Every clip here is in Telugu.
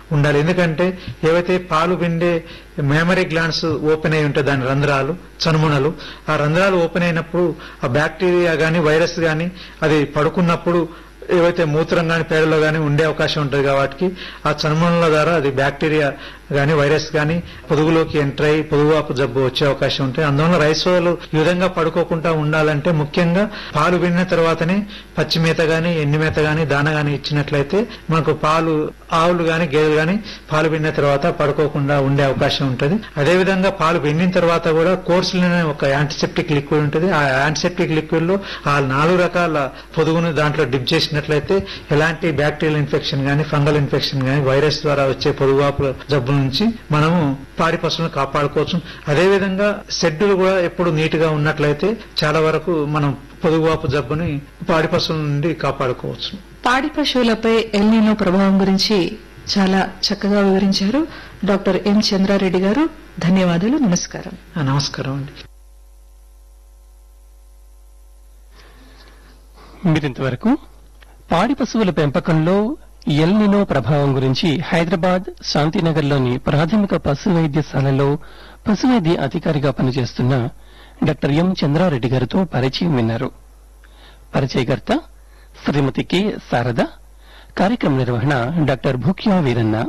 ఉండాలి ఎందుకంటే ఏవైతే పాలు పిండే మెమరీ గ్లాండ్స్ ఓపెన్ అయి ఉంటాయి దాని రంధ్రాలు చనుమొనలు ఆ రంధ్రాలు ఓపెన్ అయినప్పుడు ఆ బ్యాక్టీరియా గాని వైరస్ గాని అది పడుకున్నప్పుడు ఏవైతే మూత్రం గాని పేడలో గాని ఉండే అవకాశం ఉంటుంది కాబట్టి ఆ చర్మముల ద్వారా అది బ్యాక్టీరియా గాని వైరస్ గాని పొదుగులోకి ఎంటర్ అయ్యి పొదుగువాపు జబ్బు వచ్చే అవకాశం ఉంటుంది అందువల్ల రైస్ సోదరులు ఈ విధంగా పడుకోకుండా ఉండాలంటే ముఖ్యంగా పాలు విన్న తర్వాతనే పచ్చి మేత గాని ఎండి మేత గాని దాన గాని ఇచ్చినట్లయితే మనకు పాలు ఆవులు గాని గేదెలు గాని పాలు విన్న తర్వాత పడుకోకుండా ఉండే అవకాశం ఉంటుంది అదేవిధంగా పాలు వెండిన తర్వాత కూడా కోర్సులు ఒక యాంటీసెప్టిక్ లిక్విడ్ ఉంటుంది ఆ యాంటీసెప్టిక్ లిక్విడ్ లో ఆ నాలుగు రకాల పొదుగును దాంట్లో డిప్ చేసినట్లయితే ఎలాంటి బ్యాక్టీరియల్ ఇన్ఫెక్షన్ గాని ఫంగల్ ఇన్ఫెక్షన్ గాని వైరస్ ద్వారా వచ్చే పొదుగువాపు జబ్బుల నుంచి మనము పాడి పశువులను కాపాడుకోవచ్చు అదేవిధంగా షెడ్యూల్ కూడా ఎప్పుడు నీట్ గా ఉన్నట్లయితే చాలా వరకు మనం పొదుగువాపు జబ్బుని పాడి పశువుల నుండి కాపాడుకోవచ్చు పాడి పశువులపై ఎల్నినో ప్రభావం గురించి చాలా చక్కగా వివరించారు డాక్టర్ ఎం చంద్రారెడ్డి గారు ధన్యవాదాలు నమస్కారం ఆ, నమస్కారం అండి మీరింతవరకు పాడి పశువుల పెంపకంలో ఎల్నినో ప్రభావం గురించి హైదరాబాద్ శాంతినగర్లోని ప్రాథమిక పశు వైద్యశాలలో పశు వైద్య అధికారిగా పనిచేస్తున్న డాక్టర్ ఎం చంద్రారెడ్డి గారితో పరిచయం విన్నారు పరిచయకర్త శ్రీమతి కె శారద కార్యక్రమ నిర్వహణ డాక్టర్ భూక్యా వీరన్న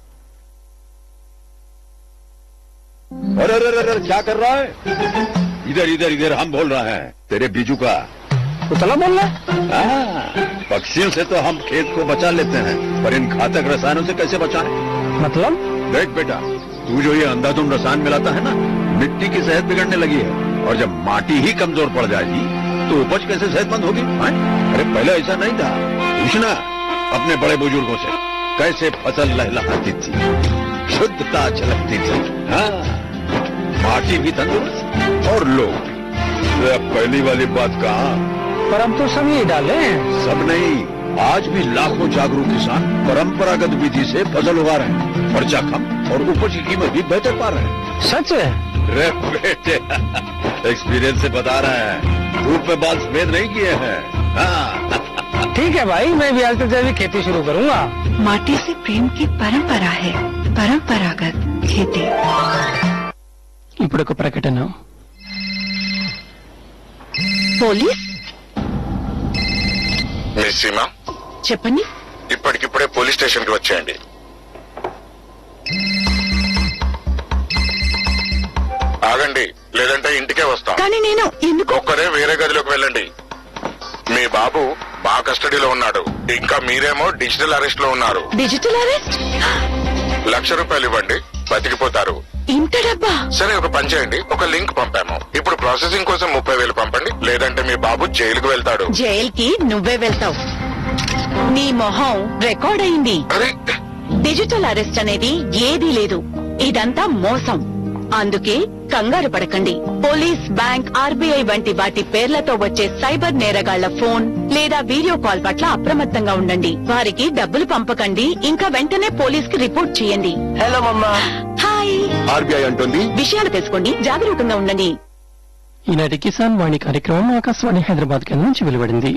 अरे अरे अरे अरे, क्या कर रहा है इधर इधर इधर हम बोल रहे हैं तेरे बीजू का उतला बोल हाँ, पक्षियों से तो हम खेत को बचा लेते हैं पर इन घातक रसायनों से कैसे बचाएं? मतलब देख बेटा तू जो ये अंधाधुंध रसायन मिलाता है ना मिट्टी की सेहत बिगड़ने लगी है और जब माटी ही कमजोर पड़ जाएगी तो उपज कैसे सेहतमंद होगी हाँ? अरे पहले ऐसा नहीं था पूछना अपने बड़े बुजुर्गों से कैसे फसल लहलहाती थी शुद्धता झलकती थी हाँ माटी भी तंदुरुस्त और लोग भी। अब पहली वाली बात कहा पर हम तो सब यही डाले सब नहीं आज भी लाखों जागरूक किसान परंपरागत विधि से फसल उगा रहे हैं खर्चा कम और उपज की कीमत भी बेहतर पा रहे हैं सच है रे बेटे एक्सपीरियंस से बता रहे हैं धूप में बाल सफेद नहीं किए हैं हाँ ठीक है भाई मैं भी आज से जैविक खेती शुरू करूंगा माटी से प्रेम की परंपरा है परंपरागत खेती ఇప్పుడు ఒక ప్రకటన పోలీస్ మిస్ సీమా చెప్పండి ఇప్పటికిప్పుడే పోలీస్ స్టేషన్ కి వచ్చేయండి ఆగండి లేదంటే ఇంటికే వస్తాం కానీ నేను ఎందుకు ఒక్కరే వేరే గదిలోకి వెళ్ళండి మీ బాబు మా కస్టడీలో ఉన్నాడు ఇంకా మీరేమో డిజిటల్ అరెస్ట్ లో ఉన్నారు డిజిటల్ అరెస్ట్ లక్ష రూపాయలు ఇవ్వండి బతికిపోతారు ఇంత డబ్బా సరే ఒక పని చేయండి ఒక లింక్ పంపాము ఇప్పుడు ప్రాసెసింగ్ కోసం ముప్పై వేలు పంపండి లేదంటే మీ బాబు జైలుకు వెళ్తాడు జైల్ కి నువ్వే వెళ్తావు నీ మొహం రికార్డ్ అయింది అరే డిజిటల్ అరెస్ట్ అనేది ఏదీ లేదు ఇదంతా మోసం అందుకే కంగారు పడకండి పోలీస్ బ్యాంక్ ఆర్బీఐ వంటి వాటి పేర్లతో వచ్చే సైబర్ నేరగాళ్ల ఫోన్ లేదా వీడియో కాల్ పట్ల అప్రమత్తంగా ఉండండి వారికి డబ్బులు పంపకండి ఇంకా వెంటనే పోలీస్ కి రిపోర్ట్ చేయండి హలో మమ్మా హాయ్ आरबीआई अंटोंदी విషయాలు తెలుసుకోండి జాగరూకంగా ఉండండి ఈనాటి కిసాన్ వాణి కార్యక్రమం ఆకాశవాణి హైదరాబాద్ కేంద్రం నుంచి వెలువడింది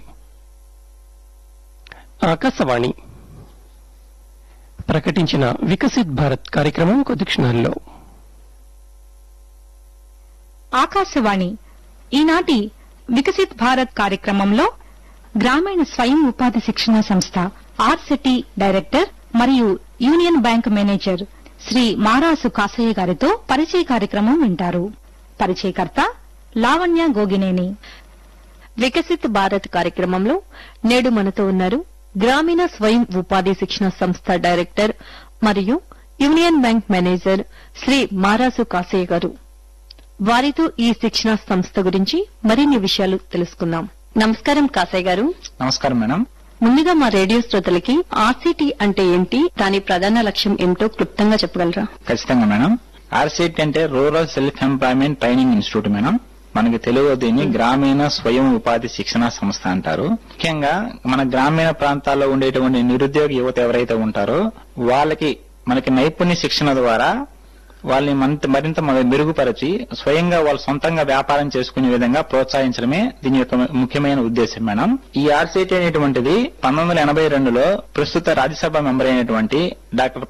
ఆకాశవాణి ప్రకటించిన వికసిత్ భారత్ కార్యక్రమం కొద్ది క్షణాల్లో ఆకాశవాణి ఈనాటి వికసిత్ భారత్ కార్యక్రమంలో గ్రామీణ స్వయం ఉపాధి శిక్షణ సంస్థ ఆర్సిటీ డైరెక్టర్ మరియు union bank manager Shri Marasu Kasayya గారితో పరిచయ కార్యక్రమం వింటారు పరిచయకర్త లావణ్య గోగినేని వికసిత్ భారత్ కార్యక్రమంలో నేడు మనతో ఉన్నారు గ్రామీణ స్వయం ఉపాధి శిక్షణ సంస్థ డైరెక్టర్ మరియు union bank manager Shri Marasu Kasayya garu వారితో ఈ శిక్షణ సంస్థ గురించి మరిన్ని విషయాలు తెలుసుకుందాం నమస్కారం కాసయ్య గారు నమస్కారం మేడం ముందుగా మా రేడియో శ్రోతలకి ఆర్సిటీ అంటే ఏంటి దాని ప్రధాన లక్ష్యం ఏమిటో క్లుప్తంగా చెప్పగలరా ఖచ్చితంగా మేడం ఆర్సిటి అంటే rural self employment training institute madam మనకి తెలుగు దీన్ని గ్రామీణ స్వయం ఉపాధి శిక్షణ సంస్థ అంటారు ముఖ్యంగా మన గ్రామీణ ప్రాంతాల్లో ఉండేటువంటి నిరుద్యోగ యువత ఎవరైతే ఉంటారో వాళ్ళకి మనకి నైపుణ్య శిక్షణ ద్వారా వాళ్ళని మంత- మరింత మ- మెరుగుపరిచి స్వయంగా వాళ్ళు సొంతంగా వ్యాపారం చేసుకునే విధంగా ప్రోత్సహించడమే దీని యొక్క ముఖ్యమైన ఉద్దేశం మేడం ఈ ఆర్సిటి అనేటువంటిది పంతొమ్మిది వందల ఎనభై రెండులో ప్రస్తుత రాజ్యసభ మెంబర్ అయినటువంటి డాక్టర్